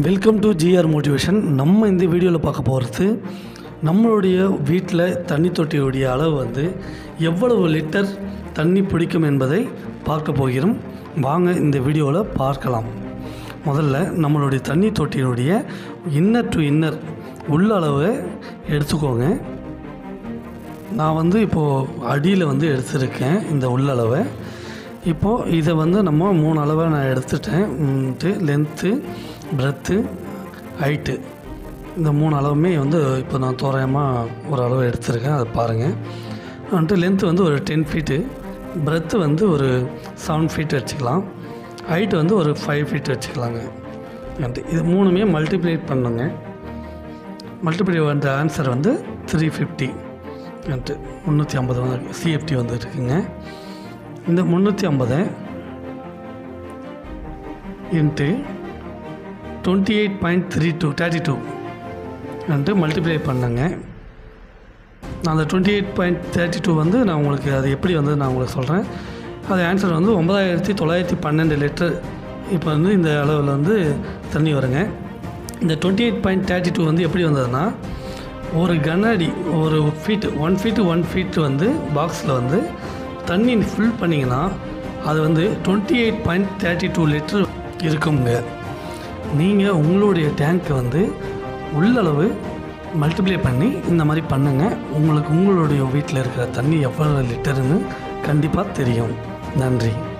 welcome to GR motivation நம்ம இந்த வீடியோவில் பார்க்க போகிறது நம்மளுடைய வீட்டில் தண்ணி தொட்டியுடைய அளவு வந்து எவ்வளவு லிட்டர் தண்ணி பிடிக்கும் என்பதை பார்க்க போகிறோம் வாங்க இந்த வீடியோவில் பார்க்கலாம் முதல்ல நம்மளுடைய தண்ணி தொட்டியினுடைய இன்னர் டு இன்னர் உள்ள அளவை எடுத்துக்கோங்க நான் வந்து இப்போது அடியில் வந்து எடுத்திருக்கேன் இந்த உள்ளளவை இப்போது இதை வந்து நம்ம மூணு அளவை நான் எடுத்துட்டேன் லென்த்து பிரெத்து ஹைட்டு இந்த மூணு அளவுமே வந்து இப்போ நான் தோராயமாக ஒரு அளவு எடுத்திருக்கேன் அதை பாருங்கள் வந்துட்டு லென்த்து வந்து ஒரு டென் ஃபீட்டு பிரெத்து வந்து ஒரு செவன் ஃபீட் வச்சுக்கலாம் ஹைட்டு வந்து ஒரு ஃபைவ் ஃபீட் வச்சுக்கலாங்க வந்துட்டு இது மூணுமே மல்டிப்ளேட் பண்ணுங்க மல்டிப்ளை வந்த ஆன்சர் வந்து த்ரீ ஃபிஃப்டி வந்துட்டு முந்நூற்றி ஐம்பது வந்து சிஎஃப்டி வந்து இருக்குங்க இந்த முந்நூற்றி ஐம்பதை into twenty eight point three two thirty two வந்துட்டு மல்டிப்ளை பண்ணேங்க நான் அந்த twenty eight point thirty two வந்து நான் உங்களுக்கு அது எப்படி வந்து நான் உங்களுக்கு சொல்கிறேன் அது ஆன்சர் வந்து ஒன்பதாயிரத்தி தொள்ளாயிரத்தி பன்னெண்டு லிட்டர் இப்போ வந்து இந்த அளவில் வந்து தண்ணி வருங்க இந்த twenty eight point thirty two வந்து எப்படி வந்ததுன்னா ஒரு கண்ணாடி ஒரு feet one feet one feet வந்து பாக்ஸில் வந்து தண்ணி ஃபில் பண்ணிங்கன்னா அது வந்து twenty eight point thirty two litre இருக்குங்க நீங்கள் உங்களுடைய டேங்க்கை வந்து உள்ளளவு மல்டிப்ளை பண்ணி இந்த மாதிரி பண்ணுங்கள் உங்களுக்கு உங்களுடைய வீட்டில் இருக்கிற தண்ணி எவ்வளோ லிட்டருன்னு கண்டிப்பாக தெரியும் நன்றி